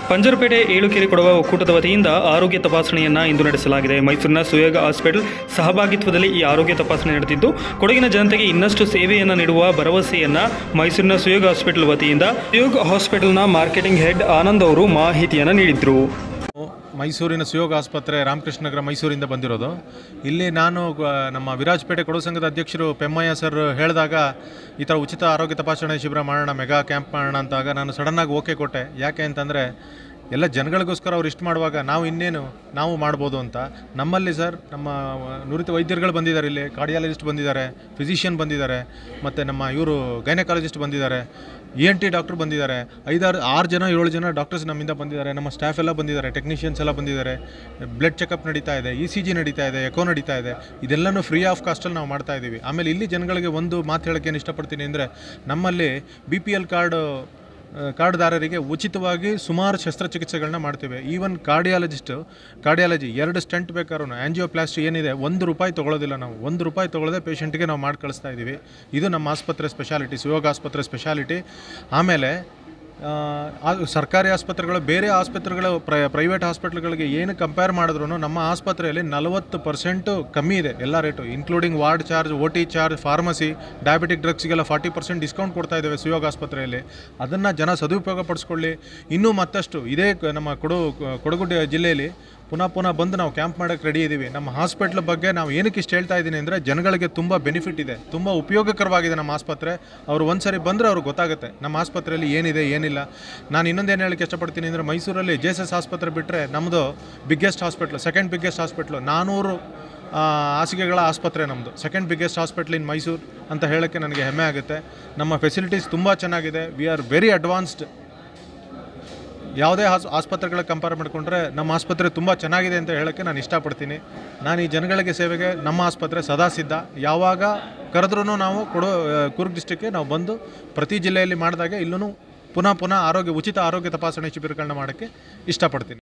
ಪಂಜರಪೇಟೆ ಏಳುಕೆರೆ ಕೊಡುವ ಒಕ್ಕೂಟದ ವತಿಯಿಂದ ಆರೋಗ್ಯ ತಪಾಸಣೆಯನ್ನು ಇಂದು ನಡೆಸಲಾಗಿದೆ ಮೈಸೂರಿನ ಸುಯೋಗ ಹಾಸ್ಪಿಟಲ್ ಸಹಭಾಗಿತ್ವದಲ್ಲಿ ಈ ಆರೋಗ್ಯ ತಪಾಸಣೆ ನಡೆದಿದ್ದು ಕೊಡಗಿನ ಜನತೆಗೆ ಇನ್ನಷ್ಟು ಸೇವೆಯನ್ನು ನೀಡುವ ಭರವಸೆಯನ್ನು ಮೈಸೂರಿನ ಸುಯೋಗ ಹಾಸ್ಪಿಟಲ್ ವತಿಯಿಂದ ಸುಯೋಗ ಹಾಸ್ಪಿಟಲ್ನ ಮಾರ್ಕೆಟಿಂಗ್ ಹೆಡ್ ಆನಂದ್ ಅವರು ಮಾಹಿತಿಯನ್ನು ನೀಡಿದರು ಮೈಸೂರಿನ ಸುಯೋಗ ಆಸ್ಪತ್ರೆ ರಾಮಕೃಷ್ಣ ನಗರ ಮೈಸೂರಿಂದ ಬಂದಿರೋದು ಇಲ್ಲಿ ನಾನು ಗ- ನಮ್ಮ ವಿರಾಜಪೇಟೆ ಕೊಡಗು ಸಂಘದ ಅಧ್ಯಕ್ಷರು ಪೆಮ್ಮಯ್ಯ ಸರ್ ಹೇಳಿದಾಗ ಈ ಥರ ಉಚಿತ ಆರೋಗ್ಯ ತಪಾಸಣೆ ಶಿಬಿರ ಮಾಡೋಣ ಮೆಗಾ ಕ್ಯಾಂಪ್ ಮಾಡೋಣ ಅಂತಾಗ ನಾನು ಸಡನ್ನಾಗಿ ಓಕೆ ಕೊಟ್ಟೆ ಯಾಕೆ ಅಂತಂದರೆ ಎಲ್ಲ ಜನಗಳಿಗೋಸ್ಕರ ಅವ್ರು ಇಷ್ಟು ಮಾಡುವಾಗ ನಾವು ಇನ್ನೇನು ನಾವು ಮಾಡ್ಬೋದು ಅಂತ ನಮ್ಮಲ್ಲಿ ಸರ್ ನಮ್ಮ ನುರಿತ ವೈದ್ಯರುಗಳು ಬಂದಿದ್ದಾರೆ ಇಲ್ಲಿ ಕಾರ್ಡಿಯಾಲಜಿಸ್ಟ್ ಬಂದಿದ್ದಾರೆ ಫಿಸಿಷಿಯನ್ ಬಂದಿದ್ದಾರೆ ಮತ್ತು ನಮ್ಮ ಇವರು ಗೈನಕಾಲಜಿಸ್ಟ್ ಬಂದಿದ್ದಾರೆ ಇ ಎನ್ ಟಿ ಡಾಕ್ಟರ್ ಬಂದಿದ್ದಾರೆ ಐದಾರು ಆರು ಜನ ಏಳು ಜನ ಡಾಕ್ಟರ್ಸ್ ನಮ್ಮಿಂದ ಬಂದಿದ್ದಾರೆ ನಮ್ಮ ಸ್ಟಾಫ್ ಎಲ್ಲ ಬಂದಿದ್ದಾರೆ ಟೆಕ್ನಿಷಿಯನ್ಸ್ ಎಲ್ಲ ಬಂದಿದ್ದಾರೆ ಬ್ಲಡ್ ಚೆಕಪ್ ನಡೀತಾ ಇದೆ ಇ ಸಿ ಜಿ ನಡೀತಾ ಇದೆ ಎಕೋ ನಡೀತಾ ಇದೆ ಇದೆಲ್ಲನೂ ಫ್ರೀ ಆಫ್ ಕಾಸ್ಟಲ್ಲಿ ನಾವು ಮಾಡ್ತಾ ಇದ್ದೀವಿ ಆಮೇಲೆ ಇಲ್ಲಿ ಜನಗಳಿಗೆ ಒಂದು ಮಾತು ಹೇಳೋಕ್ಕೆ ಏನು ಇಷ್ಟಪಡ್ತೀನಿ ಅಂದರೆ ನಮ್ಮಲ್ಲಿ ಬಿ ಪಿ ಎಲ್ ಕಾರ್ಡ್ ಕಾರ್ಡ್ದಾರರಿಗೆ ಉಚಿತವಾಗಿ ಸುಮಾರು ಶಸ್ತ್ರಚಿಕಿತ್ಸೆಗಳನ್ನ ಮಾಡ್ತೇವೆ ಈವನ್ ಕಾರ್ಡಿಯಾಲಜಿಸ್ಟು ಕಾರ್ಡಿಯಾಲಜಿ ಎರಡು ಸ್ಟಂಟ್ ಬೇಕಾದ್ರೂ ಆ್ಯಂಜಿಯೋಪ್ಲಾಸ್ಟಿ ಏನಿದೆ ಒಂದು ರೂಪಾಯಿ ತೊಗೊಳೋದಿಲ್ಲ ನಾವು ಒಂದು ರೂಪಾಯಿ ತೊಗೊಳ್ಳದೆ ಪೇಷಂಟ್ಗೆ ನಾವು ಮಾಡಿ ಕಳಿಸ್ತಾ ಇದ್ದೀವಿ ಇದು ನಮ್ಮ ಆಸ್ಪತ್ರೆ ಸ್ಪೆಷಾಲಿಟಿ ಸುಯೋಗ ಆಸ್ಪತ್ರೆ ಸ್ಪೆಷಾಲಿಟಿ ಆಮೇಲೆ ಆ, ಆ ಸರ್ಕಾರಿ ಆಸ್ಪತ್ರೆಗಳು ಬೇರೆ ಆಸ್ಪತ್ರೆಗಳು ಪ್ರೈ ಪ್ರೈವೇಟ್ ಹಾಸ್ಪಿಟ್ಲ್ಗಳಿಗೆ ಏನು ಕಂಪೇರ್ ಮಾಡಿದ್ರು ನಮ್ಮ ಆಸ್ಪತ್ರೆಯಲ್ಲಿ ನಲವತ್ತು ಪರ್ಸೆಂಟು ಕಮ್ಮಿ ಇದೆ ಎಲ್ಲ rate including ward charge O T charge pharmacy diabetic ಡ್ರಗ್ಸ್ಗೆಲ್ಲ ಫಾರ್ಟಿ ಪರ್ಸೆಂಟ್ ಡಿಸ್ಕೌಂಟ್ ಕೊಡ್ತಾ ಇದ್ದೇವೆ ಸುಯೋಗ ಆಸ್ಪತ್ರೆಯಲ್ಲಿ ಅದನ್ನು ಜನ ಸದುಪಯೋಗ ಪಡಿಸ್ಕೊಳ್ಳಿ ಇನ್ನೂ ಮತ್ತಷ್ಟು ಇದೇ ಕ- ನಮ್ಮ ಕೊಡು ಕೊಡಗು ಡಿ- ಜಿಲ್ಲೆಯಲ್ಲಿ ಪುನಃ ಪುನಃ ಬಂದು ನಾವು ಕ್ಯಾಂಪ್ ಮಾಡೋಕ್ಕೆ ರೆಡಿ ಇದ್ದೀವಿ ನಮ್ಮ ಹಾಸ್ಪಿಟ್ಲ್ ಬಗ್ಗೆ ನಾವು ಏನಕ್ಕೆ ಇಷ್ಟು ಹೇಳ್ತಾ ಇದ್ದೀನಿ ಅಂದರೆ ಜನಗಳಿಗೆ ತುಂಬ ಬೆನಿಫಿಟ್ ಇದೆ ತುಂಬ ಉಪಯೋಗಕರವಾಗಿದೆ ನಮ್ಮ ಆಸ್ಪತ್ರೆ ಅವರು ಒಂದು ಸರಿ ಬಂದರೆ ಅವ್ರಿಗೆ ಗೊತ್ತಾಗುತ್ತೆ ನಮ್ಮ ಆಸ್ಪತ್ರೆಯಲ್ಲಿ ಏನಿದೆ ಏನಿಲ್ಲ ನಾನು ಇನ್ನೊಂದೇನು ಹೇಳಕ್ಕೆ ಇಷ್ಟಪಡ್ತೀನಿ ಅಂದರೆ ಮೈಸೂರಲ್ಲಿ ಜೆ ಎಸ್ ಎಸ್ ಆಸ್ಪತ್ರೆ ಬಿಟ್ಟರೆ ನಮ್ಮದು biggest hospital second biggest hospital ನಾನ್ನೂರು ಆ, ಹಾಸಿಗೆಗಳ ಆಸ್ಪತ್ರೆ ನಮ್ಮದು second biggest hospital in Mysuru ಅಂತ ಹೇಳೋಕ್ಕೆ ನನಗೆ ಹೆಮ್ಮೆ ಆಗುತ್ತೆ ನಮ್ಮ ಫೆಸಿಲಿಟೀಸ್ ತುಂಬ ಚೆನ್ನಾಗಿದೆ ವಿ ಆರ್ ವೆರಿ ಅಡ್ವಾನ್ಸ್ಡ್ ಯಾವುದೇ ಹಾಸ್ ಆಸ್ಪತ್ರೆಗಳ ಕಂಪೇರ್ ಮಾಡಿಕೊಂಡ್ರೆ ನಮ್ಮ ಆಸ್ಪತ್ರೆ ತುಂಬ ಚೆನ್ನಾಗಿದೆ ಅಂತ ಹೇಳೋಕ್ಕೆ ನಾನು ಇಷ್ಟಪಡ್ತೀನಿ ನಾನು ಈ ಜನಗಳಿಗೆ ಸೇವೆಗೆ ನಮ್ಮ ಆಸ್ಪತ್ರೆ ಸದಾ ಸಿದ್ಧ ಯಾವಾಗ ಕರೆದ್ರೂ ನಾವು ಕೊಡೋ ಕೂರ್ಗ್ ಡಿಸ್ಟಿಕ್ಗೆ ನಾವು ಬಂದು ಪ್ರತಿ ಜಿಲ್ಲೆಯಲ್ಲಿ ಮಾಡಿದಾಗೆ ಇಲ್ಲೂ ಪುನಃ ಪುನಃ ಆರೋಗ್ಯ ಉಚಿತ ಆರೋಗ್ಯ ತಪಾಸಣೆ ಶಿಬಿರಗಳನ್ನ ಮಾಡೋಕ್ಕೆ ಇಷ್ಟಪಡ್ತೀನಿ